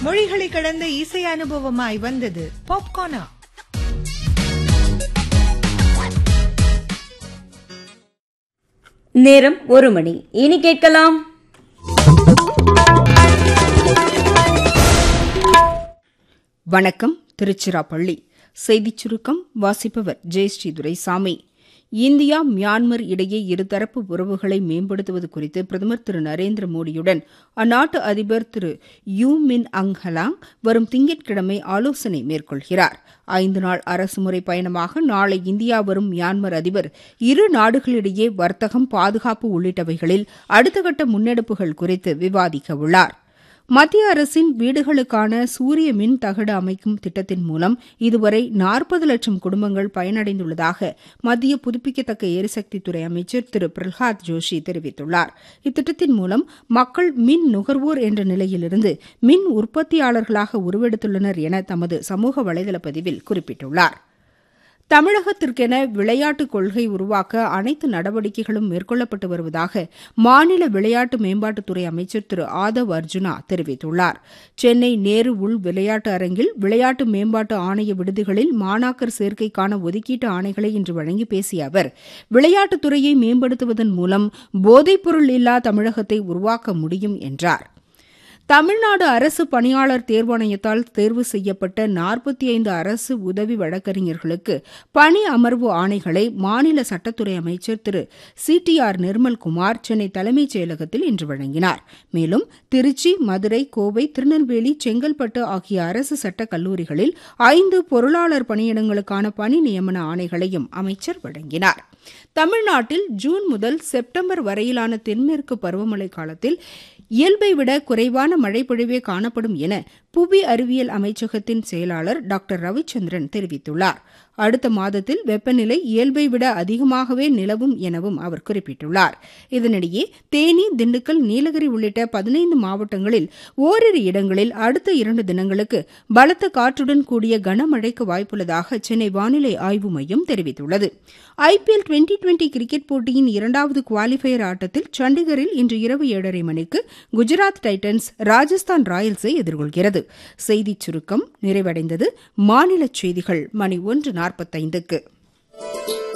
மொழிகளை கடந்த இசை அனுபவமாய் வந்தது பாப்கார்னா நேரம் ஒரு மணி இனி கேட்கலாம் வணக்கம் திருச்சிராப்பள்ளி செய்திச் சுருக்கம் வாசிப்பவர் ஜெயஸ்ரீ துரைசாமி இந்தியா மியான்மர் இடையே இருதரப்பு உறவுகளை மேம்படுத்துவது குறித்து பிரதமர் திரு நரேந்திர மோடியுடன் அந்நாட்டு அதிபர் திரு யூ மின் அங் ஹலாங் வரும் திங்கட்கிழமை ஆலோசனை மேற்கொள்கிறார் ஐந்து நாள் அரசுமுறை பயணமாக நாளை இந்தியா வரும் மியான்மர் அதிபர் இரு நாடுகளிடையே வர்த்தகம் பாதுகாப்பு உள்ளிட்டவைகளில் அடுத்த கட்ட முன்னெடுப்புகள் குறித்து விவாதிக்க உள்ளார் மத்திய அரசின் வீடுகளுக்கான சூரிய மின் தகடு அமைக்கும் திட்டத்தின் மூலம் இதுவரை நாற்பது லட்சம் குடும்பங்கள் பயனடைந்துள்ளதாக மத்திய புதுப்பிக்கத்தக்க எரிசக்தித்துறை அமைச்சர் திரு பிரகலாத் ஜோஷி தெரிவித்துள்ளார் இத்திட்டத்தின் மூலம் மக்கள் மின் நுகர்வோர் என்ற நிலையிலிருந்து மின் உற்பத்தியாளர்களாக உருவெடுத்துள்ளனர் என தமது சமூக வலைதள பதிவில் குறிப்பிட்டுள்ளார் தமிழகத்திற்கென விளையாட்டுக் கொள்கை உருவாக்க அனைத்து நடவடிக்கைகளும் மேற்கொள்ளப்பட்டு வருவதாக மாநில விளையாட்டு மேம்பாட்டுத்துறை அமைச்சர் திரு ஆதவ் அர்ஜுனா தெரிவித்துள்ளார் சென்னை நேரு உள் விளையாட்டு அரங்கில் விளையாட்டு மேம்பாட்டு ஆணைய விடுதிகளில் மாணாக்கர் சேர்க்கைக்கான ஒதுக்கீட்டு ஆணைகளை இன்று வழங்கி பேசிய அவர் விளையாட்டுத்துறையை மேம்படுத்துவதன் மூலம் போதைப்பொருள் இல்லா தமிழகத்தை உருவாக்க முடியும் என்றார் தமிழ்நாடு அரசு பணியாளர் தேர்வாணையத்தால் தேர்வு செய்யப்பட்ட நாற்பத்தி ஐந்து அரசு உதவி வழக்கறிஞர்களுக்கு பணி அமர்வு ஆணைகளை மாநில சட்டத்துறை அமைச்சர் Thiru C T R Nirmalkumar Chennai தலைமைச் செயலகத்தில் இன்று வழங்கினார் மேலும் திருச்சி மதுரை கோவை திருநெல்வேலி செங்கல்பட்டு ஆகிய அரசு சட்டக் கல்லூரிகளில் ஐந்து பொருளாளர் பணியிடங்களுக்கான பணி நியமன ஆணைகளையும் அமைச்சர் வழங்கினார் தமிழ்நாட்டில் ஜூன் முதல் செப்டம்பர் வரையிலான தென்மேற்கு பருவமழை காலத்தில் இயல்பை விட குறைவான மழைப்பொழிவே காணப்படும் என புவி அறிவியல் அமைச்சகத்தின் செயலாளர் டாக்டர் ரவிச்சந்திரன் தெரிவித்துள்ளார் அடுத்த மாதத்தில் வெப்பநிலை இயல்பை விட அதிகமாகவே நிலவும் எனவும் அவர் குறிப்பிட்டுள்ளார் இதனிடையே தேனி திண்டுக்கல் நீலகிரி உள்ளிட்ட பதினைந்து மாவட்டங்களில் ஓரிரு இடங்களில் அடுத்த இரண்டு தினங்களுக்கு பலத்த காற்றுடன் கூடிய கனமழைக்கு வாய்ப்புள்ளதாக சென்னை வானிலை ஆய்வு மையம் தெரிவித்துள்ளது ஐபிஎல் டுவெண்டி டுவெண்டி கிரிக்கெட் போட்டியின் இரண்டாவது குவாலிஃபயர் ஆட்டத்தில் சண்டிகரில் இன்று இரவு ஏழரை மணிக்கு குஜராத் டைட்டன்ஸ் ராஜஸ்தான் ராயல்ஸை எதிர்கொள்கிறது செய்திச் சுருக்கம் நிறைவடைந்தது மாநில செய்திகள் மணி ஒன்று நாற்பத்தைந்துக்கு